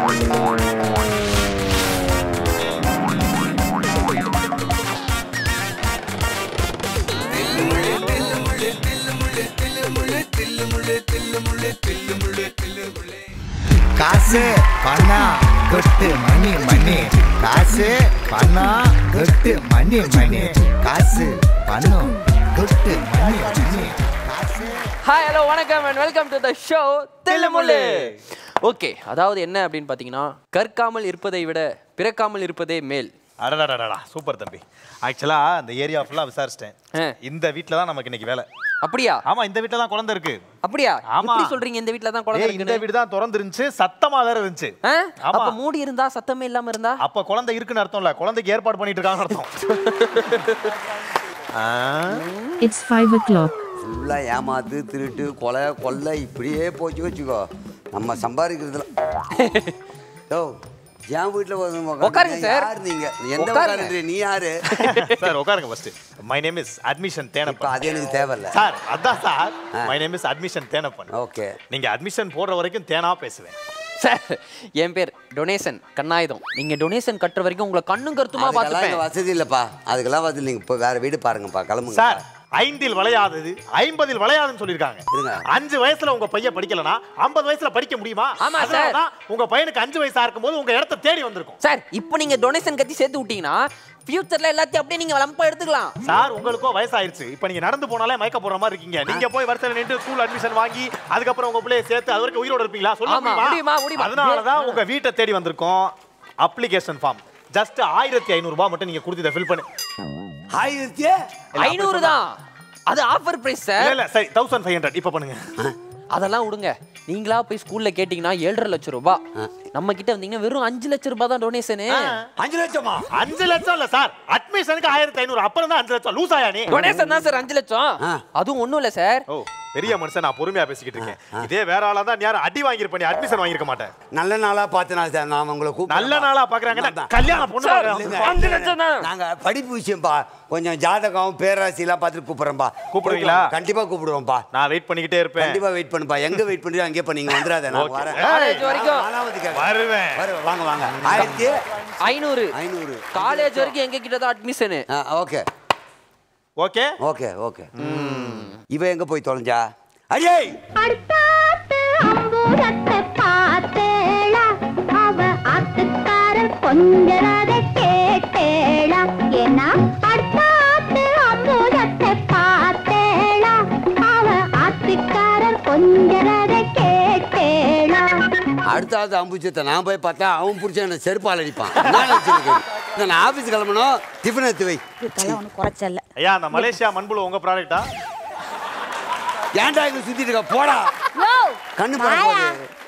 காசு பணம் கொட்டு மணி மணி காசு பணம் கொட்டு மணி மணி காசு பணம் கொட்டு மணி மணி காசு ஹாய் ஹலோ வணக்கம் and welcome to the show Thillumullu okay அதாவது என்ன அப்படின்னு பார்த்தீங்கன்னா கற்காமல் இருப்பதை விட பிறக்காமல் இருப்பதே மேல் அடடடடா சூப்பர் தம்பி ஆக்சுவலா இந்த ஏரியா ஃபுல்லா விசாரிச்சிட்டேன் ஆ. இந்த வீட்ல தான் நமக்கு இன்னைக்கு வேலை அப்படியா ஆமா இந்த வீட்ல தான் குழந்தை இருக்கு அப்படியா ஆமா. எப்படி சொல்றீங்க இந்த வீட்ல தான் குழந்தை ஏய், இந்த இருக்குன்னு வீடு தான் திறந்து இருந்துச்சு சத்தமா வேற இருந்துச்சு ஆ? ஆமா. அப்ப மூடி இருந்தா சத்தமே இல்லாம இருந்தா அப்ப குழந்தை இருக்குன்னு அர்த்தம் இல்ல குழந்தைக்கு ஏற்பாடு பண்ணிட்டு இருக்காங்க அர்த்தம் ஆ, It's 5 o'clock. ஃபுல்லாக ஏமாத்து திருட்டு கொலை கொள்ளை இப்படியே போச்சு வச்சுக்கோ நம்ம சம்பாதிக்கிறதுல யோ என் வீட்டில் உட்காருங்க சார். யார் நீங்க எந்த உட்காருங்க. உட்காருங்க நீ யாரு சார் உட்காருங்க first my name is admission இப்போ தேனப்பன் அது எனக்கு தேவையில்ல சார் அதான் sir my name is admission Thenappan okay நீங்க அட்மிஷன் போடுற வரைக்கும் தேனா பேசுவேன் சார் என் பேர் டொனேஷன் கண்ணாயுதம் நீங்க டொனேஷன் கட்டுற வரைக்கும் உங்களை கண்ணும் கருத்துமா அதுக்கெல்லாம் இங்க பார்த்துப்பேன் வசதி இல்லைப்பா அதுக்கெல்லாம் வசதி நீங்கள் இப்போ வேற வீடு பாருங்கப்பா கிளம்புங்க சார் ஐந்தில் விளையாதது ஐம்பதில் விளையாதுன்னு சொல்லிருக்காங்க இருங்க. அஞ்சு வயசுல உங்க பையன் படிக்கலனா ஐம்பது வயசுல படிக்க முடியுமா ஆமா, அதனால சார். தான் உங்க பையனுக்கு அஞ்சு வயசா இருக்கும்போது உங்க இடத்த தேடி வந்திருக்கும் சார் இப்போ நீங்க டொனேஷன் கட்டி சேர்த்து விட்டீங்கன்னா ஃபியூச்சர்ல எல்லாத்தையும் அப்படியே நீங்க லம்பா எடுத்துக்கலாம் சார் உங்களுக்கும் வயசாயிருச்சு இப்போ நீங்க நடந்து போனாலே மயக்க போடுற மாதிரி இருக்கீங்க நீங்க போய் வரிசையில நின்று ஸ்கூல் அட்மிஷன் வாங்கி அதுக்கப்புறம் உங்க பிள்ளைய சேர்த்து அது வரைக்கும் உயிரோட இருப்பீங்களா சொல்ல ஆமா, முடியுமா, முடியுமா? அதனால தான் உங்க வீட்டை தேடி வந்திருக்கோம் அப்ளிகேஷன் ஃபார்ம் ஜஸ்ட் ஆயிரத்தி ஐநூறு ரூபாய் மட்டும் நீங்க கொடுத்து இதை ஃபில் பண்ணு ஆயிரத்தி ஐநூறு தான் அது ஆஃபர் பிரைஸ் இல்ல சார் இல்ல சரி தௌசண்ட் ஃபைவ் ஹண்ட்ரட் இப்போ பண்ணுங்க அதெல்லாம் விடுங்க நீங்களா போய் ஸ்கூல்ல கேட்டீங்கன்னா ஏழரை லட்சம் ரூபாய் நம்ம கிட்ட வந்தீங்கன்னா வெறும் அஞ்சு லட்சம் ரூபாய் தான் டொனேஷனு அஞ்சு லட்சமா அஞ்சு லட்சம் இல்ல சார் அட்மிஷனுக்கு ஆயிரத்தி ஐநூறு அப்புறம் தான் அஞ்சு லட்சம் லூஸ் ஆயா நீ டொனேஷன் தான் சார் அஞ்சு லட்சம் ஆ. அதுவும் ஒண்ணும் இல்ல சார் ஓ பெரிய மனுஷன் நான் பொறுமையா பேசிக்கிட்டு இருக்கேன் இதே வேற ஆளா தான் யாரும் அடி வாங்கியிருப்பேன் அட்மிஷன் வாங்கியிருக்க மாட்டேன் நல்ல நாளா பார்த்து நான் சார் நான் உங்களை கூப்பிடுறேன் நல்ல நாளா பாக்குறாங்க அதான். கல்யாண பொண்ணு சார், பாக்குறாங்க. அஞ்சு லட்சம் தான். நாங்க படிப்பு விஷயம்ப்பா கொஞ்சம் ஜாதகம் பேராசிலாம் பார்த்துட்டு கூப்பிடுறேன்பா கூப்பிடுவீங்களா? கண்டிப்பா கூப்பிடுவோம்ப்பா நான் வெயிட் பண்ணிக்கிட்டே இருப்பேன் கண்டிப்பா வெயிட் பண்ணுப்பா எங்க வெயிட் பண்றியோ அங்கே பண்ணி நீங்க வந்துடாத நான் Okay. வரேன் ஏய், காலேஜ் வரைக்கும் நாலாவது கேட்க வருவேன் வருவேன் வாங்க வாங்க ஆயிரத்தி ஐநூறு ஐநூறு காலேஜ் வரைக்கும் எங்க கிட்ட தான் admission okay okay okay okay இவ எங்க போய் தொலைஞ்சா அடியே அடுத்தாத்து அம்பூரத்தை பார்த்தேளா அவ ஆத்துக்காரர் கொஞ்சரதை கேட்டேளா ஏன்னா அடுத்தாத்து அம்பூரத்தை பார்த்தேளா அவ ஆத்துக்காரர் கொஞ்சரதை கேட்டேளா அடுத்தாவது அம்புச்சத்தை நான் போய் பார்த்தா அவன் பிடிச்ச என்ன செருப்பால் அடிப்பான் என்ன நினைச்சிருக்கு? நான் ஆஃபீஸ் கிளம்பணும் டிஃபன் எடுத்து வை இதுக்கெல்லாம் ஒன்றும் குறைச்சல்ல ஐயா அந்த மலேசியா மண்புழு உங்க ப்ராடக்ட்டா ஏன்டா இங்க சுத்திட்டு இருக்க போடா கண்ணு போது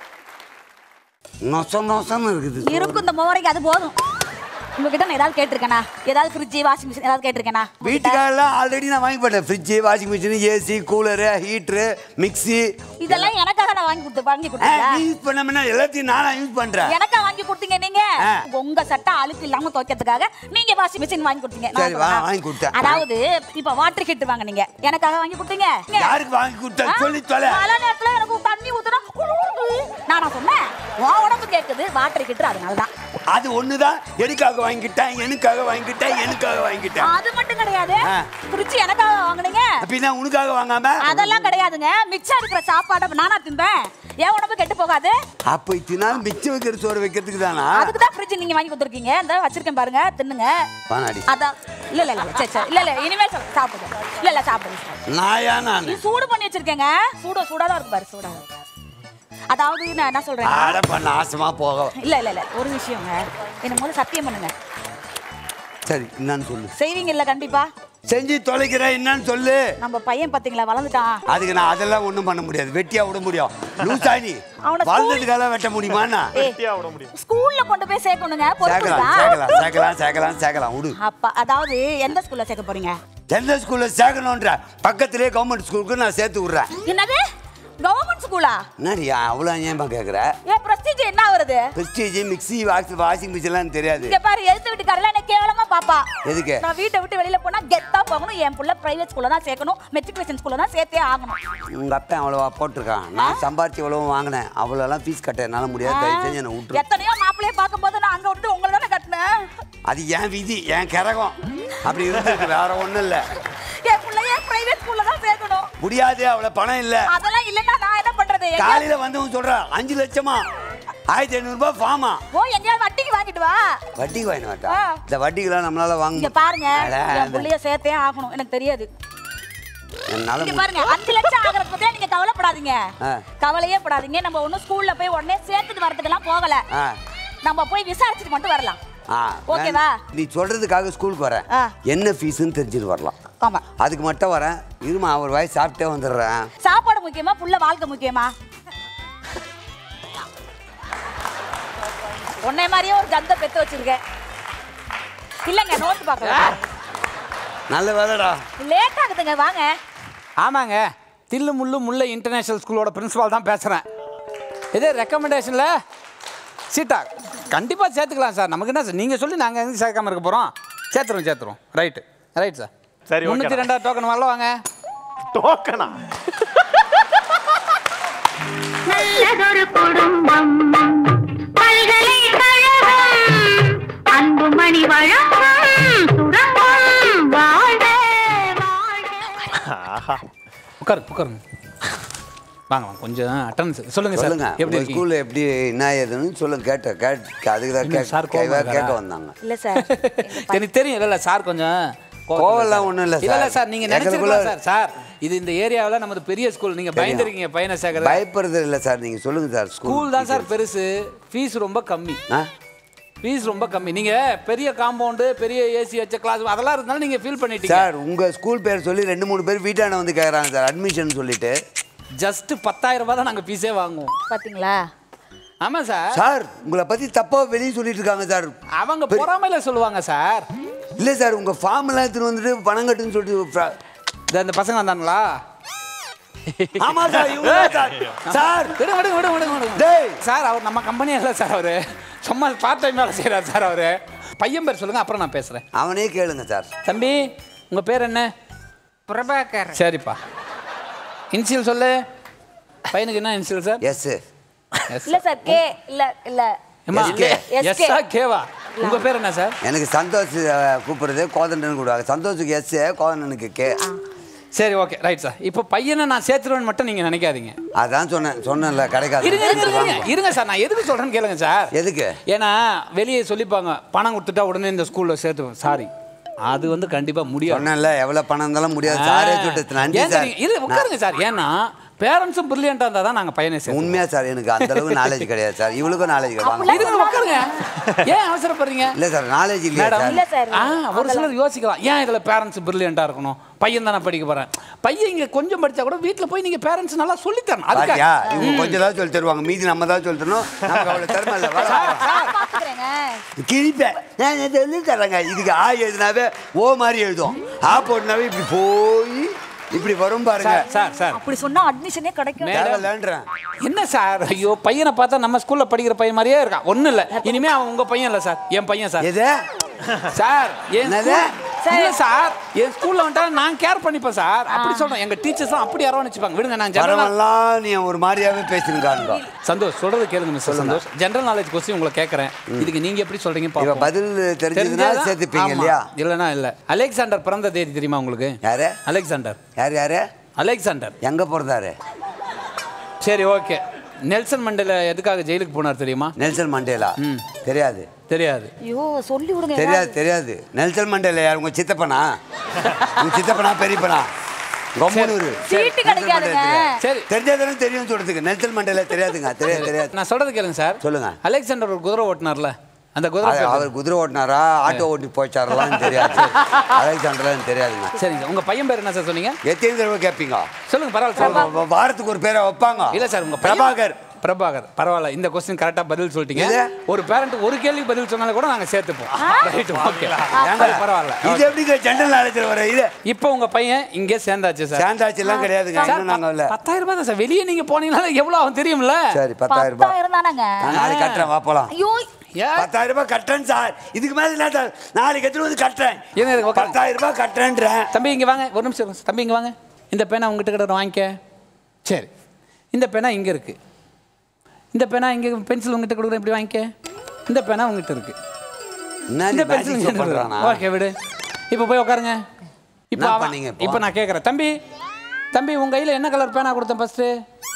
நொசம் நொசம்னு இருக்குது இருக்கும் இந்த மோரைக்கு அது போதும் உங்ககிட்ட நான் ஏதாவது கேட்டிருக்கேனா ஏதாவது ஃப்ரிட்ஜ் வாஷிங் மிஷின் ஏதாவது கேட்டிருக்கேனா வீட்டுக்காரெல்லாம் ஆல்ரெடி நான் வாங்கி போட்டேன் fridge washing machine AC cooler heater mixie இதெல்லாம் எனக்காக நான் வாங்கி கொடுத்து வாங்கி கொடுத்தீங்களா யூஸ் பண்ணாம எல்லாத்தையும் நானா யூஸ் பண்றேன் எனக்கா வாங்கி கொடுத்தீங்க நீங்க ஆ. உங்க சட்டை அழுக்கு இல்லாம துவைக்கிறதுக்காக நீங்க வாஷிங் மிஷின் வாங்கி கொடுத்தீங்க நான் சரி, வா, சொல்றேன். வாங்கி கொடுத்தேன். அதாவது இப்ப வாட்டர் ஹீட் வாங்க நீங்க எனக்காக வாங்கி கொடுத்தீங்க யாருக்கு வாங்கி கொடுத்த ஆ? சொல்லி தொலை மழை நேரத்துல எனக்கு தண்ணி ஊத்துனா குளுருது. நானா சொன்னேன் உன் உடம்பு கேக்குது வாட்டர் ஹீட்டர் அதனால தான் அது ஒண்ணுதான் எனக்காக வாங்கிட்டேன் எனக்காக வாங்கிட்டேன் எனக்காக வாங்கிட்டேன் அது மட்டும் கிடையாது ஆ. ஃப்ரிட்ஜ் எனக்காக வாங்குனீங்க அப்படின்னா உனக்காக வாங்காம அதெல்லாம் கிடையாதுங்க மிச்சம் இருக்கிற சாப்பாடை நானா திம்பேன் என் உடம்பு கெட்டு போகாது அப்ப இத்தினால் மிச்சம் வைக்கிற சோறு வைக்கிறதுக்கு தானா அதுக்கு தான் ஃப்ரிட்ஜ் நீங்க வாங்கி கொடுத்துருக்கீங்க இந்த வச்சிருக்கேன் பாருங்க தின்னுங்க வானாடி அதான் இல்ல இல்ல இல்ல சரி சரி இல்ல இல்ல இனிமே சொல் சாப்பிடுங்க இல்ல இல்ல சாப்பிடுங்க நாயா நான் இது சூடு பண்ணி வச்சிருக்கேங்க சூட சூடா தான் இருக்கு பாரு சூடா இருக்கு. அதாவது நான் என்ன சொல்றேன் ஆட பண்ண ஆசமா போக இல்ல இல்ல இல்ல ஒரு விஷயங்க என்ன முதல்ல சத்தியம் பண்ணுங்க சரி என்னன்னு சொல்லு செய்வீங்க இல்ல கண்டிப்பா செஞ்சு தொலைக்கிற என்னன்னு சொல்லு நம்ம பையன் பாத்தீங்களா வளர்ந்துட்டான் அதுக்கு நான் அதெல்லாம் ஒண்ணும் பண்ண முடியாது வெட்டியா விட முடியும் லூசாணி அவனை school- வளர்ந்ததுக்காக வெட்ட முடியுமாண்ணா ஏய், வெட்டியா விட முடியும் ஸ்கூல்ல கொண்டு போய் சேர்க்கணுங்க சேர்க்கலாம் பொறுப்புதான் சேர்க்கலாம் சேர்க்கலாம் சேர்க்கலாம் சேர்க்கலாம் விடு அப்பா அதாவது எந்த ஸ்கூல்ல சேர்க்க போறீங்க எந்த ஸ்கூல்ல சேர்க்கணுன்ற பக்கத்திலே கவர்மெண்ட் ஸ்கூலுக்கு நான் சேர்த்து விடுறேன் என்னது கவர்மெண்ட் ஸ்கூலா என்னடி அவ்வளோ ஏன்பா கேட்குற ஏன் பிரஸ்டீஜ் என்ன வருது பிரஸ்டீஜ் மிக்ஸி வாஷ் வாஷிங் மிஷின்லாம் தெரியாது இங்க பாரு எழுத்து வீட்டுக்காரலாம் என்ன கேவலமா பாப்பா எதுக்கு? நான் வீட்டை விட்டு வெளியில போனா கெத்தா போகணும் என் புள்ள பிரைவேட் ஸ்கூல்ல தான் சேர்க்கணும் மெட்ரிகுலேஷன் ஸ்கூல்ல தான் சேர்த்தே ஆகணும் உங்கள் அப்பா அவ்வளோவா போட்டிருக்கான் நான் சம்பாரிச்சு எவ்வளோ வாங்கினேன் அவ்வளோலாம் ஃபீஸ் கட்ட என்னால் முடியாது தயவு செஞ்சு என்னை விட்டுரு எத்தனையோ மாப்பிள்ளைய பார்க்கும்போது நான் அங்க விட்டு உங்களை தானே கட்டினேன் அது என் விதி என் கரகம் அப்படி இருந்திருக்கு வேற ஒன்றும் இல்லை என் பிள்ளைய பிரைவேட் ஸ்கூல்ல தான் சேர்க்கணும் முடியாது அவ்வளோ பணம் இல்லை அதெல்லாம் இல்லைன்னா நான் என்ன பண்றது எங்கேயாவது- காலையில் வந்தவன் சொல்கிறான் அஞ்சு லட்சமா ஆயிரத்தி ஐநூறுரூபா ஃபார்மா ஓ எங்கேயாவது வட்டிக்கு வாங்கிட்டு வா வட்டிக்கு வாங்கின மாட்டா ஆ. இந்த வட்டிக்கெல்லாம் நம்மளால வாங்க இங்க பாருங்க அட, என் புள்ளைய சேர்த்தே ஆகணும் எனக்கு தெரியாது என்னால இங்க மு- பாருங்க அஞ்சு லட்சம் ஆகிறத பத்தியா நீங்க கவலைப்படாதீங்க ஆ. கவலையே படாதீங்க நம்ம ஒன்னும் ஸ்கூல்ல போய் உடனே சேர்த்துட்டு வரதுக்கெல்லாம் போகல ஆ. நம்ம போய் விசாரிச்சுட்டு மட்டும் வரலாம் ஆ, ஓகேவா? நீ சொல்றதுக்காக ஸ்கூலுக்கு வரேன் ஆ. என்ன ஃபீஸ்னு தெரிஞ்சுட்டு வரலாம் ஆமா அதுக்கு மட்டும் வரேன் இருமா ஒரு வாய் சாப்பிட்டே வந்துடுறேன் சாப்பாடு முக்கியமா புள்ள வாழ்க்கை முக்கியமா உன்னை மாதிரியே ஒரு கந்த பெத்து வச்சிருக்கேன் இல்லங்க நோட்டு பார்க்கலாம் நல்ல வேலைடா லேட் ஆகுதுங்க வாங்க ஆமாங்க தில்லு முள்ளு முல்லை இன்டர்நேஷ்னல் ஸ்கூலோட பிரின்சிபால் தான் பேசுகிறேன் இதே ரெக்கமெண்டேஷனில் சீட்டா கண்டிப்பாக சேர்த்துக்கலாம் சார் நமக்கு என்ன சார் நீங்கள் சொல்லி நாங்கள் எங்கே சேர்க்காம இருக்க போகிறோம் சேர்த்துருவோம் சேர்த்துருவோம் ரைட்டு ரைட் சார் சரி, okay முந்நூற்றி டா. ரெண்டாவது டோக்கன் வரல வாங்க டோக்கனா நல்லதொரு குடும்பம் பல்கலைக்கழகம் அன்புமணி வழங்கும் சுரங்கம் வாழ்க வாழ்க ஆஹா உட்காருங்க உட்காருங்க வாங்க வாங்க கொஞ்சம் அட்டன்ஸ் சொல்லுங்கள் சார் சொல்லுங்க எப்படி உங்க இருக்கீங்க ஸ்கூல்ல எப்படி என்ன ஏதுன்னு சொல்லுங்க கேட்ட கேட் அதுக்கு தான் என்ன கேட்க சார் கோவமா கேட்க இருக்காரா? வந்தாங்க இல்ல சார் எனக்கு தெரியும் இல்லை இல்லை சார் கொஞ்சம் கோவத்துல கோவம்லாம் சார். ஒண்ணும் இல்ல இல்ல இல்ல சார். சார் நீங்க எங்களுக்குள்ள- நினைச்சிருக்கலாம் சார் சார் இது இந்த ஏரியாவில் நமது பெரிய ஸ்கூல் நீங்க தெரியும். பயந்துருக்கீங்க பையனை சேர்க்கறது பயப்படுறது இல்லை சார் நீங்க சொல்லுங்க சார் ஸ்கூல் தான் சார் பெருசு ஃபீஸ் ரொம்ப கம்மி ஆ? ஃபீஸ் ரொம்ப கம்மி நீங்க பெரிய காம்பவுண்டு பெரிய ஏசி வச்ச கிளாஸ் அதெல்லாம் இருந்தாலும் நீங்க ஃபீல் பண்ணிட்டீங்க சார் உங்க ஸ்கூல் பேர் சொல்லி ரெண்டு மூணு பேர் வீட்டாண்ட வந்து கேட்குறாங்க சார் அட்மிஷன் சொல்லிட்டு ஜஸ்ட் பத்தாயிரம் ரூபாய் தான் நாங்க ஃபீஸே வாங்குவோம் பாத்தீங்களா ஆமா சார் சார் உங்களை பத்தி தப்பா வெளியே சொல்லிட்டு இருக்காங்க சார் அவங்க பொறாமையில சொல்லுவாங்க சார் இல்ல சார் உங்க ஃபார்ம் எல்லாம் எடுத்துட்டு வந்துட்டு பணம் கட்டுன்னு சொல்லிட்டு fra- இந்த இந்த பசங்க வந்தாங்களா ஆமா சார் இவங்க தான் சார் சார் விடுங்க விடுங்க விடுங்க விடுங்க விடுங்க டேய் சார் அவர் நம்ம கம்பெனி இல்லை சார் அவரு சும்மா பார்ட் டைம் வேலை செய்கிறார் சார் அவரு பையன் பேர் சொல்லுங்க அப்புறம் நான் பேசுறேன் அவனே கேளுங்க சார் தம்பி உங்க பேர் என்ன பிரபாகர் சரிப்பா இன்சியல் சொல்லு பையனுக்கு என்ன இன்சியல் சார் எஸ் எஸ் இல்ல சார் கே இல்ல இல்ல ஏம்மா, SK. எஸ்ஸா கேவா உங்க பேர் என்ன சார் எனக்கு சந்தோஷ் அஹ், கூப்பிடுறது கோதண்டன் கூடுவாங்க சந்தோஷுக்கு எஸ் கோதண்டனுக்கு கே சரி ஓகே ரைட் சார் இப்போ பையனை நான் சேர்த்துருவேன்னு மட்டும் நீங்க நினைக்காதீங்க அதான் சொன்னேன் சொன்னேன்ல கிடைக்காது இருங்க இருங்க இருங்க, இருங்க இருங்க சார் நான் எதுக்கு சொல்றேன்னு கேளுங்க சார் எதுக்கு ஏன்னா வெளியே சொல்லிப்பாங்க பணம் கொடுத்துட்டா உடனே இந்த ஸ்கூல்ல சேர்த்து சாரி அது வந்து கண்டிப்பா முடியாது சொன்னேன்ல எவ்வளவு பணம் இருந்தாலும் முடியாது சாரே சொல்லிட்டு நன்றி ஏன் சார் தெரியுங்க? இரு உட்காருங்க சார் ஏன்னா பேரண்ட்ஸும் பிரில்லியண்டா இருந்தா தான் நாங்க பையனை சேர்த்து உண்மையா சார் எனக்கு அந்த அளவுக்கு நாலேஜ் கிடையாது சார் இவளுக்கும் நாலேஜ் கிடையாது இதுங்க உட்காருங்க ஏன் அவசரப்படுறீங்க இல்ல சார் நாலேஜ் இல்லையா மேடம் இல்ல சார் சார் ஆ ஒரு சிலர் யோசிக்கலாம் ஏன் இதுல பேரண்ட்ஸ் பிரில்லியண்டா இருக்கணும் பையன் தானே படிக்க போறேன் பையன் இங்க கொஞ்சம் படிச்சா கூட வீட்ல போய் நீங்க பேரண்ட்ஸ் நல்லா சொல்லி தரணும் பாத்தியா அதுக்காக இவங்க கொஞ்சம் தான் சொல்லி தருவாங்க மீதி நம்ம தான் சொல்லி தரணும் நமக்கு அவ்வளவு திறமை இல்லை வா, வா, வா. நான் பாத்துக்கிறேங்க கிழிப்பேன் நான் இதை சொல்லி தரேங்க இதுக்கு ஆ எழுதினாவே ஓ மாதிரி எழுதும் ஆ போட்டுனாவே இப்படி போய் இப்படி வரும் பாருங்க சார் சார் சார் அப்படி சொன்னா அட்மிஷனே கிடைக்கும் மேடம். தேவையில்லைன்றேன் என்ன சார் ஐயோ பையனை பார்த்தா நம்ம ஸ்கூல்ல படிக்கிற பையன் மாதிரியே இருக்கான் ஒண்ணும் இல்ல இனிமே அவன் உங்க பையன் இல்ல சார் என் பையன் சார் எது சார் என் என்னது? school- இல்ல சார் என் ஸ்கூல்ல வந்துட்டா நான் கேர் பண்ணிப்பேன் சார் அப்படி சொல்றேன் எங்க டீச்சர்ஸ் அப்படி அரவணைச்சுப்பாங்க விடுங்க நான் ஜெனரல் வரவெல்லாம் நீ ஒரு மாதிரியாவே பேசிருக்காங்க சந்தோஷ் சொல்றது கேளுங்க mister Santhosh general knowledge question உங்களை கேட்கறேன் இதுக்கு நீங்க எப்படி சொல்றீங்க இவ பாப்போம் பதில் தெரிஞ்சதுன்னா தெரிஞ்சதா? சேர்த்துப்பீங்க ஆமா. இல்லையா இல்லனா இல்ல அலெக்சாண்டர் பிறந்த தேதி தெரியுமா உங்களுக்கு யாரு அலெக்சாண்டர் யார் யாரு அலெக்சாண்டர் எங்க பிறந்தாரு சரி ஓகே நெல்சன் மண்டேலா எதுக்காக ஜெயிலுக்கு போனார் தெரியுமா நெல்சன் மண்டேலா தெரியாது தெரியாது ஐயோ சொல்லி விடுங்க தெரியாது தெரியாது நெல்சன் மண்டேலா யார் உங்க சித்தப்பனா உங்க சித்தப்பனா பெரியப்பனா கம்முனூர் சீட்டு கிடைக்காதுங்க. சரி தெரிஞ்சதுன்னு தெரியும் சொல்றதுக்கு நெல்சன் மண்டேலா தெரியாதுங்க தெரியாது தெரியாது நான் சொல்றது கேளுங்க சார் சொல்லுங்க. அலெக்சாண்டர் ஒரு குதிரை ஓட்டினார்ல அந்த குதிரை அது பேர் அவர் குதிரை ஓட்டினாரா ஆட்டோ ஓட்டி போச்சாரெல்லாம் தெரியாது அலெக்சாண்டர்லாம் தெரியாதுங்க சரிங்க உங்க பையன் பேர் என்ன சார் சொன்னீங்க எத்தனை தடவை கேட்பீங்க சொல்லுங்க பரவாயில்ல சொல்லுங்க வா- வாரத்துக்கு ஒரு பேரை வைப்பாங்க இல்ல சார், உங்க பையன்- பிரபாகர் பிரபாகர் பரவாயில்ல இந்த கொஸ்டின் கரெக்டாக பதில் சொல்லிட்டீங்க இது? ஒரு பேரண்ட் ஒரு கேள்வி பதில் சொன்னாலும் கூட நாங்கள் சேர்த்துப்போம் ரைட் ஓகே பரவாயில்ல இது எப்படிங்க ஜென்ரல் நாலேஜில் வர இது இப்போ உங்க பையன் இங்கே சேர்ந்தாச்சு சார் சாந்தாட்சிலாம் கிடையாதுங்க சார் இன்னும் நாங்கள் இல்லை பத்தாயிரம் ரூபாய் தான் சார் வெளியே நீங்க போனீங்கன்னா எவ்வளவு ஆகும் தெரியும்ல சரி பத்தாயிரம் ரூபாய் பத்தாயிரம் தானங்க நான் நாளைக்கு கட்டுறேன் வா போலாம் ஐயோ ஏன்? பத்தாயிரம் ரூபாய் கட்டுறேன் சார் இதுக்கு மேல என்ன சார் நாளைக்கு எடுத்துட்டு வந்து கட்டுறேன் இருங்க, இருங்க, உட்காருங்க. பத்தாயிரம் ரூபாய் கட்டுறேன்றேன் தம்பி இங்க வாங்க ஒரு நிமிஷம் இருங்க. தம்பி இங்க வாங்க இந்த பேனா உங்ககிட்ட கிட்ட வாங்கிக்க சரி இந்த பேனா இங்க இருக்கு இந்த பேனா இங்க பென்சில் உங்ககிட்ட கொடுக்குறேன் இப்படி வாங்கிக்க இந்த பேனா உங்ககிட்ட இருக்கு என்ன இந்த நீ magic show பென்சில் பண்றானா ஓகே விடு இப்போ போய் உட்காருங்க இப்போ என்ன அவன்- பண்ணீங்க இப்போ? இப்போ நான் கேட்குறேன் தம்பி தம்பி உங்க கையில் என்ன கலர் பேனா கொடுத்தேன் ஃபர்ஸ்ட்டு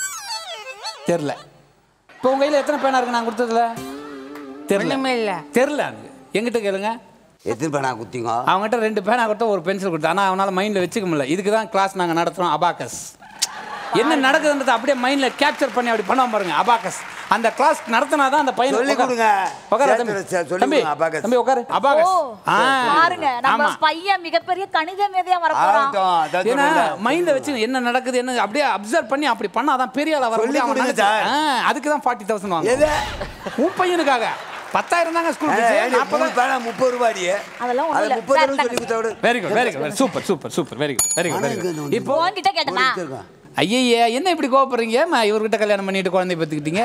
தெரில இப்போ உங்க கையில் எத்தனை பேனா இருக்கு நான் கொடுத்ததுல தெரில இல்லை தெரில எனக்கு எங்கிட்ட கேளுங்க எத்தனை பேனா குத்திங்க அவங்ககிட்ட ரெண்டு பேனா கொடுத்தா ஒரு பென்சில் கொடுத்தா ஆனால் அவனால் மைண்டில் வச்சுக்க முடியல இதுக்கு தான் கிளாஸ் நாங்கள் நடத்துகிறோம் அபாக்கஸ் என்ன நடக்குதுன்றதை அப்படியே மைண்டில் கேப்சர் பண்ணி அப்படி பண்ணாம பாருங்க அபாக்கஸ் அந்த கிளாஸ் நடத்தினா தான் அந்த பையன் சொல்லிக் உட்காரு. கொடுங்க. உட்காரு சேர்த்து தம்பி வச்சு சொல்லிக் தம்பி கொடுங்க, abacus. தம்பி உட்காரு அபாகஸ் ஓ, ஆ பாருங்க நம்ம ஆமா பையன் மிகப்பெரிய கணித மேதையா வரப்போறான் ஆகட்டும் அதான் ஏன்னா சொல்றேன்ல. மைண்ட வச்சு என்ன நடக்குது என்ன அப்படியே அப்சர்வ் பண்ணி அப்படி பண்ணாதான் பெரிய ஆளா வர சொல்லிக் முடியும் அவன் கொடுங்க நினைச்சு- சார். ஆ, அதுக்கு தான் ஃபார்ட்டி தௌசண்ட் வாங்க எது உன் பையனுக்காக பத்தாயிரம் தாங்க ஸ்கூல் ஏய், ஃபீஸ் ஏய், மூணு பேனா முப்பது ரூபாடி அதெல்லாம் ஒண்ணும் அது இல்ல. முப்பது சார், ரூபாய் சொல்லி கொடுத்தா விடு very good very good super super super very good very good very good இப்போ உன்கிட்ட கேட்டனா ஐயய்யா என்ன இப்படி கோவப்படுறீங்க ம, இவர்கிட்ட கல்யாணம் பண்ணிட்டு குழந்தை பெற்றுக்கிட்டீங்க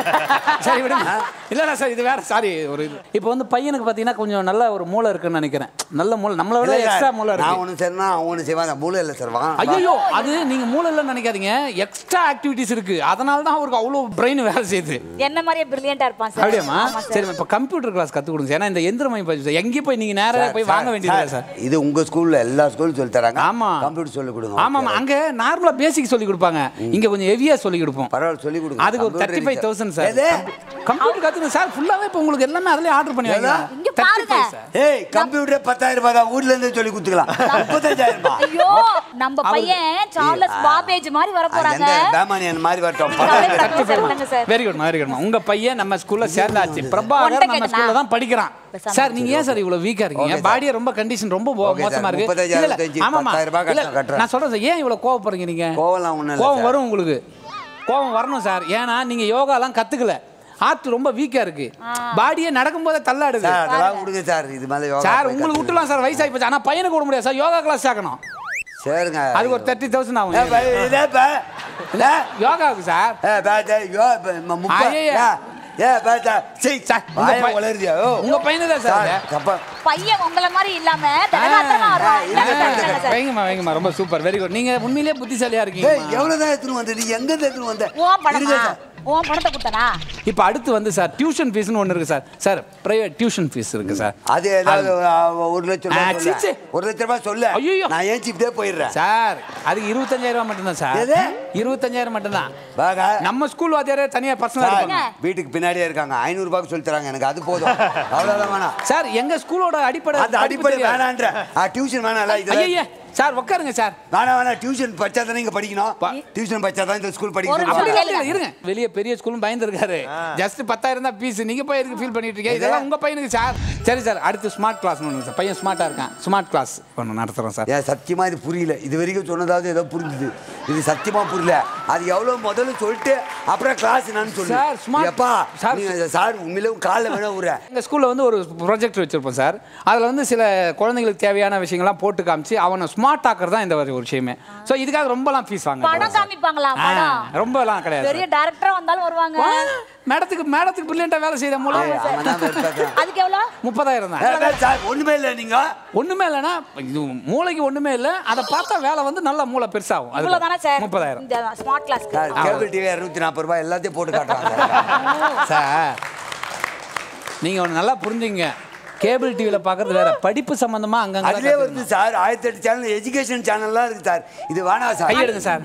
சரி விடுங்க இல்லைண்ணா சார் இது வேற சாரி ஒரு இது இப்போ வந்து பையனுக்கு பார்த்தீங்கன்னா கொஞ்சம் நல்ல ஒரு மூளை இருக்குன்னு நினைக்கிறேன் நல்ல மூளை நம்மளை விட எக்ஸ்ட்ரா மூளை நான் இருக்கு ஒன்று சரினா அவன் ஒன்று செய்வான் அந்த மூளை இல்லை சார் வா ஐயோ அது நீங்க மூளை இல்லைன்னு நினைக்காதீங்க எக்ஸ்ட்ரா ஆக்டிவிட்டிஸ் இருக்கு அதனால தான் அவருக்கு அவ்வளோ பிரெயின் வேலை செய்யுது என்ன மாதிரியே பிரில்லியண்டா இருப்பான் சார் அப்படியாம்மா ஆமா சார். சரி இப்போ கம்ப்யூட்டர் கிளாஸ் கற்றுக் கொடுங்க சார். ஏன்னா இந்த எந்திரமயம் பயிற்சி எங்கேயும் போய் நீங்க நேராக போய் வாங்க வேண்டியது சார் இது உங்க ஸ்கூல்ல எல்லா ஸ்கூலும் சொல்லி தராங்க ஆமா. கம்ப்யூட்டர் சொல்லி கொடுங்க ஆமாம் அங்க நார்மலா பேசிக் சொல்லி கொடுப்பாங்க இங்க கொஞ்சம் ஹெவியா சொல்லி கொடுப்போம் பரவாயில்ல சொல்லி கொடுங்க அதுக்கு ஒரு Computer தேர்ட்டி ஃபைவ் இருக்கு தௌசண்ட் சார் எது? கம்ப்யூட்டர் கற்றுங்க சார் ஃபுல்லாவே இப்போ உங்களுக்கு எல்லாமே அதுலயே ஆர்டர் பண்ணி எதா? வைங்க இங்க 35 பாருங்க. சார் ஏய் கம்ப்யூட்டர் பத்தாயிரம் ரூபாய் தான் ஊர்ல இருந்து சொல்லி கொடுத்துக்கலாம் முப்பத்தஞ்சாயிரம் ரூபாய் ஐயோ நம்ம பையன் சார்லஸ் பாபேஜ் மாதிரி வர போறாங்க எந்த பேமானியன் மாதிரி வரட்டும் கவலைப்படாதீங்க சார், விடுங்க sir. Very good very good உங்க பையன் நம்ம ஸ்கூல்ல சேர்ந்தாச்சு பிரபாகர் உன்கிட்ட நம்ம கேட்டனா? ஸ்கூல்ல தான் படிக்கிறான் பேசாம சார் நீங்க ஏன் சார் இவ்வளவு வீக்கா இருக்கீங்க Okay, sir. பாடியே ரொம்ப கண்டிஷன் ரொம்ப மோ- Okay, sir. மோசமா இருக்கு முப்பத்தஞ்சாயிரம், இல்ல, இல்ல, இருபத்தஞ்சு, ஆமாமா. பத்தாயிரம் ரூபாய் இல்ல, கட்டுறேன், கட்டுறேன். நான் சொல்றேன் சார் ஏன் இவ்வளவு கோவப்படுறீங்க நீங்க கோவம்லாம் ஒண்ணும் இல்ல கோவம் சார். வரும் உங்களுக்கு கோவம் வரணும் சார் ஏன்னா நீங்க யோகாலாம் கத்துக்கல ஆர்ட் ரொம்ப வீக்கா இருக்கு பாடியே நடக்கும் போதே தள்ளாடுது சார் அதெல்லாம் கொடுங்க சார் இது மேல யோகா சார் போய் உங்களுக்கு கத்துக்கலாம். விட்டுலாம் சார் வயசாகி போச்சு ஆனா பையனுக்கு விட முடியாது சார் யோகா கிளாஸ் சேர்க்கணும் சரிங்க அதுக்கு ஒரு தேர்ட்டி தௌசண்ட் ஏ, ஆகும் பை, இதே பை. ஏ, யோகாவுக்கு சார் ஏ, பை, தே, யோ, பை, ம, முப்பது. ஐயையே. ஏ, ஏ, பை, தே. சீ, சார், உங்க வாயை பை- உளறுதியா? ஓ. உங்க பையனு தான் சார் சார், இது. தப்பா. பையன் உங்களை மாதிரி இல்லாம திடகாத்திரமா வருவான் இல்ல, என்ன இல்ல, சார், இல்ல, என்ன சார்? வைங்கம்மா வைங்கம்மா ரொம்ப சூப்பர் வெரி குட் நீங்க உண்மையிலேயே புத்திசாலியா ஏய், இருக்கீங்க எவ்வளவுதான் எடுத்துன்னு வந்த? நீ எங்க இருந்து எடுத்துன்னு வந்த? உன் பணமா இருங்க சார். உன் பணத்தை கொடுத்தனா இப்போ அடுத்து வந்து சார் டியூஷன் ஃபீஸ்னு ஒன்று இருக்கு sir sir private tuition fees இருக்கு சார் அது ஏதாவது ஆ, ஒரு லட்சம் ஆ, ரூபாய் சீ, சொல்லு. சீ. ஒரு லட்சம் ரூபாய் சொல்லு ஐயையோ. நான் ஏஞ்சி இப்படியே போயிடுறேன் சார் அதுக்கு இருபத்தஞ்சாயிரம் ரூபாய் மட்டும்தான் சார் எது? இருபத்தஞ்சாயிரம் மட்டும்தான் வாங்க. நம்ம ஸ்கூல் வாத்தியாரே தனியா பர்சனலா சார், இருப்பாங்க வீட்டுக்கு பின்னாடியே இருக்காங்க ஐநூறு ரூபாய்க்கு சொல்லி தராங்க எனக்கு அது போதும் அவ்வளவுதான் வேணாம் சார் எங்க ஸ்கூலோட அடிப்படை அந்த அடிப்படை வேணான்ற டியூஷன் வேணாம்ல ஐயா இதெல்லாம் சார் உட்காருங்க சார் வேணாம் வேணாம் டியூஷன் படிச்சா தானே இங்க படிக்கணும் பா- டியூஷன் படிச்சா தான் இந்த ஸ்கூல் படிக்க ஒரு சொல்லுவாங்க. அப்படி கேளுங்க. இல்ல, இருங்க வெளிய பெரிய ஸ்கூலும் பயந்துருக்காரு ஜஸ்ட் பத்தாயிரம் தான் ஃபீஸ் நீங்க போய் எதுக்கு ஃபீல் பண்ணிட்டு இருக்கீங்க இதெல்லாம் உங்க பையனுக்கு சார் சரி சார் அடுத்து ஸ்மார்ட் கிளாஸ் ஒன்று சார் பையன் ஸ்மார்ட்டா இருக்கான் ஸ்மார்ட் கிளாஸ் ஒன்று நடத்துறோம் சார் ஏன் சத்தியமா இது புரியல இது வரைக்கும் சொன்னதாவது ஏதோ புரிஞ்சுது இது சத்தியமா புரியல அது எவ்வளவு முதல்ல சொல்லிட்டு அப்புறம் கிளாஸ் என்னன்னு சொல்லு சார், smart- எப்பா சார், நீங்க சார் உண்மையிலே காலைல வேணா விடுறேன் எங்கள் ஸ்கூலில் வந்து ஒரு ப்ரொஜெக்ட் வச்சுருப்போம் சார் அதில் வந்து சில குழந்தைங்களுக்கு தேவையான விஷயங்கள்லாம் போட்டு காமிச்சு அவனை ஸ்மார்ட் ஆக்குறது தான் இந்த ஒரு விஷயமே ஸோ இதுக்காக ரொம்பலாம் ஃபீஸ் வாங்க பணம் காமிப்பாங்களா பணம் ரொம்பலாம் கிடையாது பெரிய டைரக்டரா வந்தாலும் வருவாங்க மேடத்துக்கு மேடத்துக்கு பிரில்லியண்டாக வேலை செய்த மூலம் ஏய், அவன் தான் வெறுப்பாக்குறான். அதுக்கு எவ்வளவு முப்பதாயிரம் தான் ஏய், ஏய், சார் ஒண்ணுமே இல்லை நீங்க ஒண்ணுமே இல்லைன்னா இது மூளைக்கு ஒண்ணுமே இல்லை அதை பார்த்தா வேலை வந்து நல்ல மூளை பெருசாகும் அது இவ்வளவுதானே சார் முப்பதாயிரம் இந்த ஸ்மார்ட் கிளாஸ்க்கு சார் கேபிள் டிவி இரநூத்தி நாற்பது ரூபாய் எல்லாத்தையும் போட்டு காட்டுறாங்க சார் நீங்க ஒன்று நல்லா புரிஞ்சுங்க கேபிள் டிவியில் பார்க்கறது வேற படிப்பு சம்பந்தமா அங்கங்க அதுலயே வருது சார் ஆயிரத்தி எட்டு சேனல் எஜுகேஷன் சேனல்லாம் இருக்கு சார் இது வேணாம் சார் கையெடுங்க சார்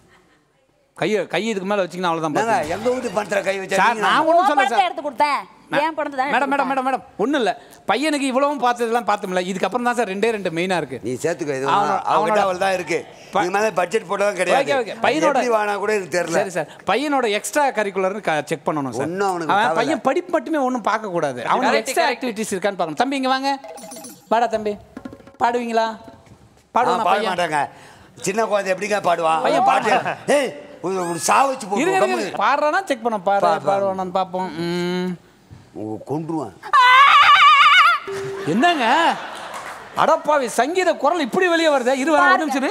கையை கை இதுக்கு மேலே வச்சிங்கன்னா அவ்வளோதான் என்னங்க, பாத்துக்கங்க. எங்க வீட்டு பண்ற கை வச்சா சார் நீங்க- நான் ஒன்றும் உன் சொல்ல பணத்தை சார் எடுத்து கொடுத்தேன் என் பணத்தை தானே மேடம் மேடம் எடுத்து மேடம் மேடம் ஒன்றும் இல்லை பையனுக்கு இவ்வளவும் பார்த்ததெல்லாம் பார்த்தோம்ல இதுக்கப்புறம் தான் சார் ரெண்டே ரெண்டு மெயினாக இருக்கு நீ சேர்த்துக்க இது அவனோட- அவங்ககிட்ட அவனோட- அவள் தான் இருக்கு ப- இது மேல பட்ஜெட் போட்டதும் கிடையாது ஓகே ஓகே பையனோட எப்படி வாங்கினா கூட எனக்கு தெரியல சரி சார் பையனோட எக்ஸ்ட்ரா கரிக்குலர்னு செக் பண்ணணும் சார் ஒண்ணும் அவனுக்கு அவன் தேவையில்ல. பையன் படிப்பு மட்டுமே ஒன்றும் பார்க்க கூடாது அவனுக்கு Correct, எக்ஸ்ட்ரா correct. ஆக்டிவிட்டிஸ் இருக்கான்னு பார்க்கணும் தம்பி இங்க வாங்க வாடா தம்பி பாடுவீங்களா ஆ, பாடுவானா பாட பையன் மாட்டாங்க சின்ன குழந்தை எப்படிங்க பாடுவான் பையன் பாட்டு ஏய் ஒரு ஒரு சா வச்சு இருங்க இருங்க, போட்டு இருங்க பாடுறானா செக் பண்ண பாரு பா, பா. பாடுவானான்னு பார்ப்போம் ம். கொண்டுருவேன் என்னங்க அடப்பாவி சங்கீத குரல் இப்படி வெளியே வருதே இரு வர ஒரு நிமிஷம் இரு.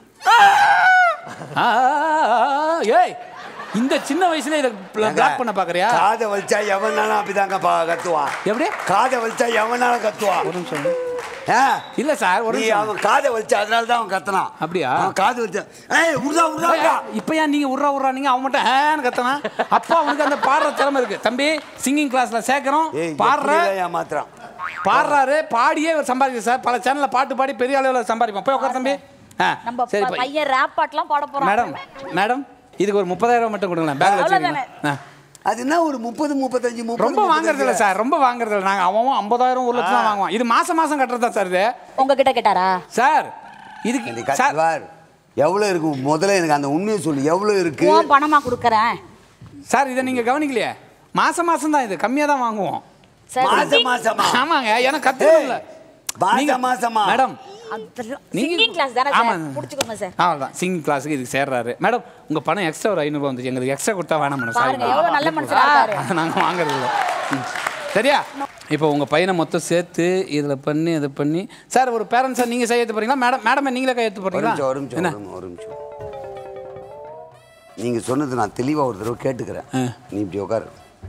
ஆ, ஏய் இந்த சின்ன வயசுல இதை பிளாக் பண்ண பாக்குறியா காதை வலிச்சா எவனாலும் அப்படிதாங்க பா கத்துவான் எப்படி காதை வலிச்சா எவனாலும் கத்துவான் ஒரு நிமிஷம் இரு. ஆ? இல்ல சார் ஒரு நீ நிமிஷம் அவன் காதை வலிச்சா அதனால தான் அவன் கத்துனான் அப்படியா? அவன் காது வலிச்சா ஏய் உருதா உருதா இப்ப ஏன் நீங்க உர்றா உர்றா நீங்க அவன் மட்டும் ஹேன்னு கத்தனா அப்பா அவனுக்கு அந்த பாடுற திறமை இருக்கு தம்பி சிங்கிங் கிளாஸ்ல சேர்க்கறோம் ஏய் பாடுற எப்படிடா ஏமாத்துறான் பாடுறாரு பாடியே இவர் சம்பாதிக்க சார் பல சேனல்ல பாட்டு பாடி பெரிய அளவில் சம்பாதிப்போம் போய் உட்கார் தம்பி ஆ, நம்ம சரி ப- பை- பையன் ரேப் பாட்டுலாம் பாட போறான் மேடம் மேடம் இதுக்கு ஒரு முப்பதாயிரம் ரூபாய் மட்டும் கொடுங்களேன் பேங்க்ல அவ்வளவுதானே. வச்சுக்கோங்க ஆ. அது என்ன ஒரு முப்பது முப்பத்தஞ்சு முப்பது ரொம்ப வாங்குறது இல்ல சார் ரொம்ப வாங்குறது இல்ல நாங்க அவன் ஐம்பதாயிரம் ஒரு லட்சம் தான் வாங்குவான் இது மாசம் மாசம் கட்டுறது தான் சார் இது உங்ககிட்ட கேட்டாரா சார் நீ இதுக்கு கத்து சார் பார் எவ்வளவு இருக்கு முதல்ல எனக்கு அந்த உண்மையை சொல்லு எவ்வளவு இருக்கு உன் பணமா கொடுக்கறேன் சார் இதை நீங்க கவனிக்கலையே மாசம் மாசம் தான் இது கம்மியா தான் வாங்குவோம் சரி மாசம் மாசமா ஆமாங்க எனக்கு கத்துக்கல மாசம் மாசமா மேடம் நீங்க- சிங்கிங் கிளாஸ் தானே சார் ஆமாங்க. புடிச்சுக்கோங்க சார் அவ்வளோதான் சிங்கிங் கிளாஸுக்கு இதுக்கு சேர்றாரு மேடம் உங்க பணம் எக்ஸ்ட்ரா ஒரு ஐநூறுபா வந்துச்சு எங்களுக்கு எக்ஸ்ட்ரா கொடுத்தா வேணாம் மேடம் பாருங்க எவ்வளவு நல்ல மனுஷனா இருக்காரு அதை நாங்கள் வாங்குறது இல்லை ம். சரியா இப்போ உங்க பையனை மொத்தம் சேர்த்து இதுல பண்ணி இதை பண்ணி சார் ஒரு பேரண்ட்ஸாக நீங்க கையெழுத்து போறீங்களா மேடம் மேடம் நீங்களே கையெழுத்து ஒரு போறீங்களா நிமிஷம் ஒரு நிமிஷம் என்ன ஒரு நிமிஷம், ஒரு நிமிஷம் நீங்க சொன்னது நான் தெளிவா ஒரு தடவை கேட்டுக்கிறேன் நீ இப்படி உட்காரு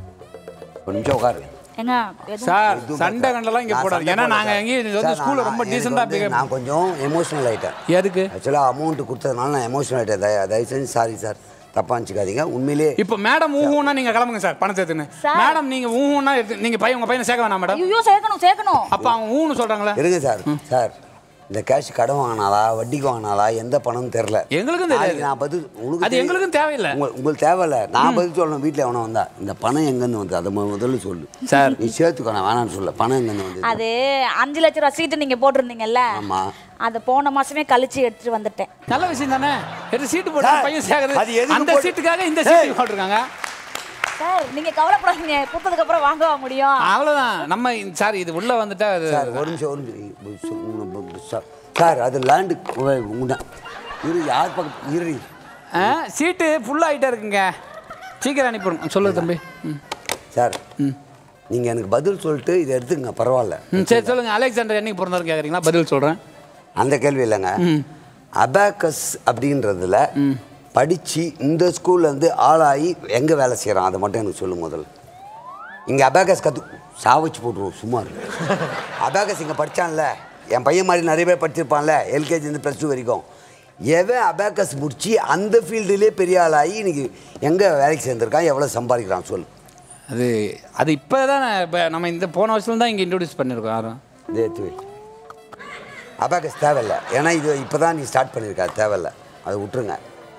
ஒரு நிமிஷம் உட்காரு ஏங்க எதுவும் சார் எதுவும் சண்டை பேச- கண்டெல்லாம் இங்க நான் போடாது சண்டை ஏன்னா போடல நாங்க சார். எங்கேயும் இது சார், வந்து ஸ்கூல்ல நான் ரொம்ப எனக்கு டீசெண்டா வந்து பிஹேவ் நான் கொஞ்சம் எமோஷனல் ஆயிட்டேன் எதுக்கு ஆக்சுவலாக அமௌண்ட் கொடுத்ததுனால நான் எமோஷனல் ஆயிட்டேன் தய- தயவு செஞ்சு சாரி சார் தப்பா நினச்சிக்காதீங்க உண்மையிலே இப்போ மேடம் ஊஹூன்னா நீங்க கிளம்புங்க சார் பணம் சேர்த்துன்னு சார். மேடம் நீங்க ஊஹூன்னா எடுத்து நீங்க பையன் உங்க பையனை சேர்க்க வேணாம் மேடம் ஐயோ சேர்க்கணும் சேர்க்கணும் அப்ப அவங்க ஊன்னு சொல்றாங்களே இருங்க சார் சார் இந்த கேஷ் கடன் வாங்கினாலா வட்டிக்கு வாங்கினாலா எந்த பணம்னு தெரில எங்களுக்கும் தெரியாது. நாளைக்கு நான் பதில் உங்களுக்கு அது தெரியும். எங்களுக்கும் தேவையில்லை உங்க- உங்களுக்கு தேவையில்ல நான் பதில் சொல்லணும் வீட்டில் எவனோ வந்தா இந்த பணம் எங்கேருந்து வந்து அதை மு- முதல்ல சொல்லு சார். நீ சேர்த்துக்கோ நான் வேணாம்னு சொல்ல பணம் எங்கேருந்து வந்து அது அஞ்சு லட்ச ரூபா சீட்டு நீங்க போட்டிருந்தீங்கல்ல ஆமா. அதை போன மாசமே கழிச்சு எடுத்துட்டு வந்துட்டேன் நல்ல விஷயம் தானே எடுத்து சீட்டு போட்டு சார், பையன் அது சேர்க்கறது எதுக்கு அந்த போட்டு- சீட்டுக்காக இந்த ஏய். சீட்டு போட்டிருக்காங்க சார் நீங்க கவலைப்படாதீங்க கொடுத்ததுக்கு அப்புறம் வாங்கவா முடியும் அவ்வளவுதான் நம்ம இந்த- சார் இது உள்ள வந்துட்டா அது சார் ஒரு நிமிஷம் ஒரு நிமிஷம் இ- சு- உங்க- பு- பு- சார், சார் அது லேண்டு உங்க இரு யார் பக்கம் இரு ஆ, சீட்டு ஃபுல் ஆயிட்டே இருக்குங்க சீக்கிரம் அனுப்பிடுங்க சொல்லு தம்பி ம். சார் நீங்கள் எனக்கு பதில் சொல்லிட்டு இதை எடுத்துக்கங்க பரவாயில்ல ம் சரி சொல்லுங்க அலெக்சாண்டர் என்னைக்கு பிறந்தாரு கேக்குறீங்களா பதில் சொல்றேன் அந்த கேள்வி இல்லைங்க அபாக்கஸ் அப்படின்றதுல படித்து இந்த ஸ்கூல்லேருந்து ஆளாகி எங்கே வேலை செய்கிறான் அதை மட்டும் எனக்கு சொல்லு முதல்ல இங்கே அபாக்கஸ் கற்று சாவச்சு போட்டுருவோம் சும்மா இருக்கு அபாக்கஸ் இங்கே படித்தான்ல என் பையன் மாதிரி நிறைய பேர் படிச்சிருப்பான்ல எல்கேஜிலேருந்து ப்ளஸ் டூ வரைக்கும் எவன் அபாக்கஸ் முடிச்சு அந்த ஃபீல்டுலேயே பெரிய ஆளாகி இன்னைக்கு எங்கே வேலைக்கு சேர்ந்துருக்கான் எவ்வளோ சம்பாதிக்கிறான் சொல்லு அது அது இப்போ தான் இப்போ நம்ம இந்த போன வருஷம் தான் இங்கே இன்ட்ரோடியூஸ் பண்ணியிருக்கோம் யாரும் இதே எடுத்து வை அபாக்கஸ் தேவையில்ல ஏன்னா இது இப்போ தான் நீ ஸ்டார்ட் பண்ணியிருக்க அது தேவையில்ல அதை விட்டுருங்க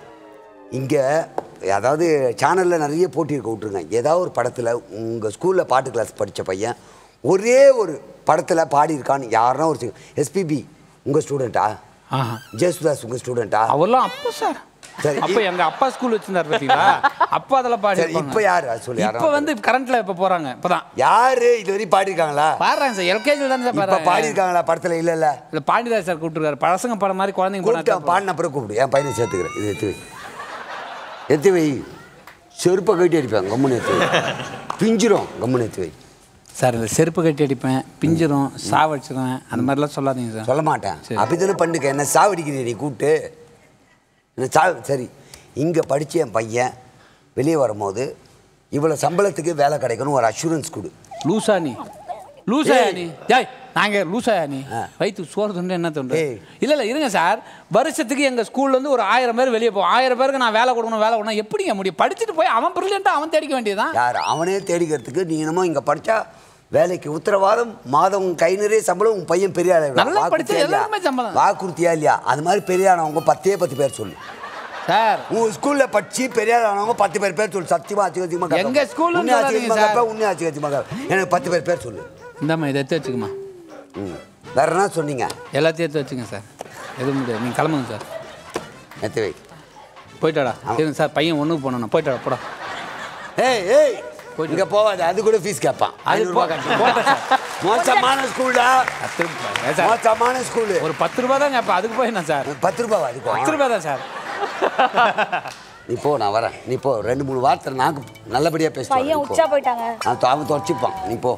இங்கே அதாவது சேனலில் நிறைய போட்டி இருக்க விட்ருங்க ஏதாவது ஒரு படத்தில் உங்கள் ஸ்கூலில் பாட்டு கிளாஸ் படித்த பையன் ஒரே ஒரு படத்தில் பாடியிருக்கான்னு யாருன்னா ஒரு எஸ்பிபி உங்கள் ஸ்டூடெண்ட்டா ஆஹா ஜேசுதாஸ் உங்கள் ஸ்டூடெண்ட்டா அவர்லாம் அப்போ சார் சரி. அப்போ எங்க அப்பா ஸ்கூல் வச்சிருந்தாரு பார்த்தீங்களா அப்போ அதெல்லாம் பாடி சரி இப்போ யார் அது சொல்லு இப்போ யாரும் வந்து கரண்ட்ல இப்போ போறாங்க இப்போதான் யார் இது வரையும் பாடியிருக்காங்களா பாடுறாங்க சார் எல்கேஜியில் தான் சார் இப்போ பாடுறாங்க பாடியிருக்காங்களா படத்தில் இல்லை இல்லை இல்லை பாண்டிதாஸ் சார் கூப்பிட்டுருக்காரு பழசங்க படம் மாதிரி குழந்தைங்க கூப்பிட்டு படம் பாடின அப்புறம் கூப்பிடு என் பையனை சேர்த்துக்கிறேன் இது எடுத்து வை எடுத்து வை செருப்பை கட்டி அடிப்பேன் கம்முன்னு எடுத்து வை பிஞ்சிரும் கம்முன்னு எடுத்து வை சார் இந்த செருப்பு கட்டி அடிப்பேன் பிஞ்சிரும் சாவடிச்சிருவேன் அந்த மாதிரிலாம் சொல்லாதீங்க சார் சொல்ல மாட்டேன் சரி. அப்படித்தானே பண்ணுக்க என்ன சாவடிக்கிறீ நீ கூப்பிட்டு என்ன சா சரி இங்கே படித்த என் பையன் வெளியே வரும்போது இவ்வளோ சம்பளத்துக்கு வேலை கிடைக்கணும் ஒரு அஷூரன்ஸ் கொடு லூசா நீ லூசாயா ஏய். நீ ஜாய் நாங்க லூசாயா நீ ஆ. வயிற்று சோறு துண்டு என்ன துண்டு ஏய். இல்ல இல்ல இருங்க சார் வருஷத்துக்கு எங்க ஸ்கூல்ல இருந்து ஒரு ஆயிரம் பேர் வெளியே போவோம் ஆயிரம் பேருக்கு நான் வேலை கொடுக்கணும் வேலை கொடுக்கணும் எப்படிங்க முடியும் படிச்சுட்டு போய் அவன் பிரில்லியண்டா அவன் தேடிக்க வேண்டியதுதான் யார் அவனே தேடிக்கிறதுக்கு நீ என்னமோ இங்கே படித்தா வேலைக்கு உத்தரவாதம் மாதம் உன் கை நிறைய சம்பளம் உன் பையன் பெரிய ஆளு நல்லா வாக்குறுதியா படிச்ச இல்லையா? எல்லாருமே சம்பளம். வாக்குறுதியா இல்லையா அது மாதிரி பெரிய ஆனவங்க பத்தே பத்து பேர் சொல்லு சார் உன் ஸ்கூல்ல படிச்சு பெரிய ஆனவங்க பத்து பேர் பேர் சொல்லு சத்தியமா அச்சு கச்சியமா எங்க ஸ்கூல்ல உன்னை அச்சு சொல்லாதீங்க கச்சியமா சார். கேட்பேன் உன்னை அச்சு கச்சியமா கேட்பேன் எனக்கு பத்து பேர் பேர் சொல்லு இந்தாம்மா இதை எடுத்து வச்சுக்கமா ம் வேற என்ன சொன்னீங்க எல்லாத்தையும் எடுத்து வச்சுங்க சார் எதுவும் முடியாது நீங்கள் கிளம்புங்க சார் எத்து வை போயிட்டாடா இருங்க சார் பையன் ஒன்றுக்கு போனோம் போயிட்டாடா போடா ஏய் ஏய் இங்க போவாது அது கூட ஃபீஸ் கேட்பான் அது ஐநூறு ரூபாய் போ- கட்டணும். போட்டேன் சார். மோசமான ஸ்கூல்டா பத்து ரூபாய் ஏன் சார் மோசமான ஸ்கூலு ஒரு பத்து ரூபா தாங்க அப்போ அதுக்கு போய் என்ன சார் பத்து ரூபாய் அதுக்கு பத்து ரூபாய் தான் சார் நீ போ நான் வரேன் நீ போ ரெண்டு மூணு வார்த்தை நாக்கு நல்லபடியாக பேசுவேன் பையன் உச்சா போயிட்டாங்க நான் அவன் தொடச்சிப்பான் நீ போ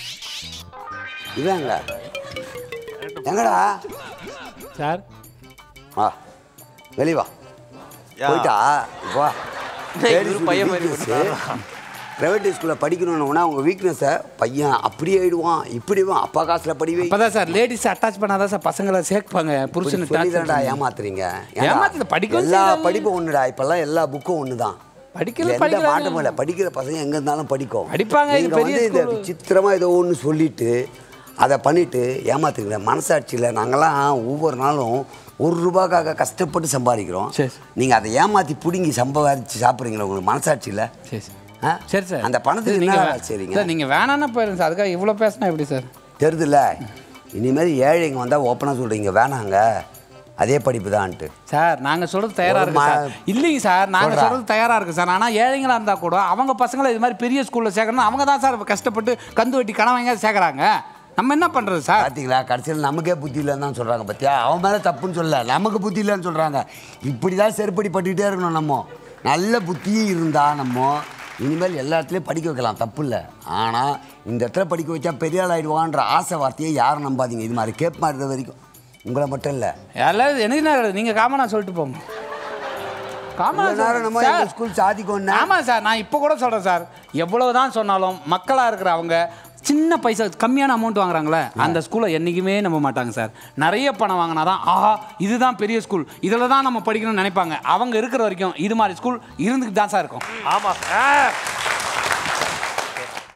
இவங்க எங்கடா சார் வா வெளிய வா யா. போயிட்டா இப்போ வா இவரு பையன் மாதிரி ப்ரைவேட் ஸ்கூலில் படிக்கணும்னா அவங்க வீக்னஸை பையன் அப்படி ஆயிடுவான் இப்படிவான் அப்பா காசில் படி வை அப்பதான் சார் லேடிஸ் அட்டாச் பண்ணாதான் சார் பசங்களை சேர்ப்பாங்க புருஷனை சொல்லி touch தான்டா பண்ணி. ஏமாத்துறீங்க ஏன்டா? ஏமாத்துறது, படிக்கவும் எல்லா செய்றாங்க. படிப்பும் ஒண்ணுடா இப்பெல்லாம் எல்லா புக்கும் ஒன்று தான் படிக்கிறது எந்த படிக்கிறாங்க. மாற்றமும் இல்லை படிக்கிற பசங்க எங்க இருந்தாலும் படிக்கும் படிப்பாங்க, இது நீங்க பெரிய வந்து இந்த school. விசித்திரமா ஏதோ ஒன்று சொல்லிட்டு அதை பண்ணிட்டு ஏமாத்துக்கிற மனசாட்சியில் நாங்கெல்லாம் ஒவ்வொரு நாளும் ஒரு ரூபாய்க்காக கஷ்டப்பட்டு சம்பாதிக்கிறோம் சரி. நீங்க அதை ஏமாத்தி பிடுங்கி சம்பாதிச்சு சாப்பிட்றீங்களா உங்களுக்கு மனசாட்சியில் சரி சார் ஆ? சரி சார் அந்த பணத்துக்கு நீங்க என்ன வே- சரிங்க சார் நீங்க வேணான்னா போயிருங்க சார் அதுக்காக இவ்வளோ பேசினா எப்படி சார் தெரியுதுல்ல இனிமேல் ஏழைங்க வந்தால் ஓப்பனாக சொல்கிறீங்க வேணாங்க அதே படிப்பு தான்ட்டு சார் நாங்க சொல்றது தயாரா ஒரு இருக்கு சார் மா- இல்லைங்க சார் நாங்க சொல்றா. சொல்றது தயாரா இருக்கு சார் ஆனா ஏழைங்களா இருந்தா கூட அவங்க பசங்களை இது மாதிரி பெரிய ஸ்கூல்ல சேர்க்கணும் அவங்க தான் சார் கஷ்டப்பட்டு கந்து வெட்டி கணவங்க சேர்க்கறாங்க நம்ம என்ன பண்றது சார் பார்த்தீங்களா கடைசியில் நமக்கே புத்தி இல்லைன்னு தான் சொல்கிறாங்க பார்த்தியா அவன் மேலே தப்புன்னு சொல்லல நமக்கு புத்தி இல்லைன்னு சொல்கிறாங்க இப்படி தான் செருப்படி பட்டுக்கிட்டே இருக்கணும் நம்ம நல்ல புத்தியும் இருந்தால் நம்ம இனிமேல் எல்லா இடத்துலையும் படிக்க வைக்கலாம் தப்பு இல்லை ஆனால் இந்த இடத்துல படிக்க வச்சா பெரிய ஆள் ஆயிடுவான்ற ஆசை வார்த்தையை யாரும் நம்பாதீங்க இது மாதிரி கேப் மாறுற வரைக்கும் உங்களை மட்டும் இல்லை யாராவது எனக்கு என்ன நீங்க காமனா சொல்லிட்டு போங்க காமனா இவ்வளவு நேரம் நம்ம சார். எங்கள் ஸ்கூல் சாதிக்கோன்னா ஆமா சார் நான் இப்போ கூட சொல்றேன் சார் எவ்வளவு தான் சொன்னாலும் மக்களா இருக்கிற அவங்க சின்ன பைசா கம்மியான அமௌண்ட் வாங்குறாங்களே அந்த ஸ்கூலை என்றைக்குமே நம்ப மாட்டாங்க சார் நிறைய பணம் வாங்கினா தான் ஆஹா இதுதான் பெரிய ஸ்கூல் இதில் தான் நம்ம படிக்கணும்னு நினைப்பாங்க அவங்க இருக்கிற வரைக்கும் இது மாதிரி ஸ்கூல் இருந்துக்கிட்டு தான் சார் இருக்கும் ஆமா சார்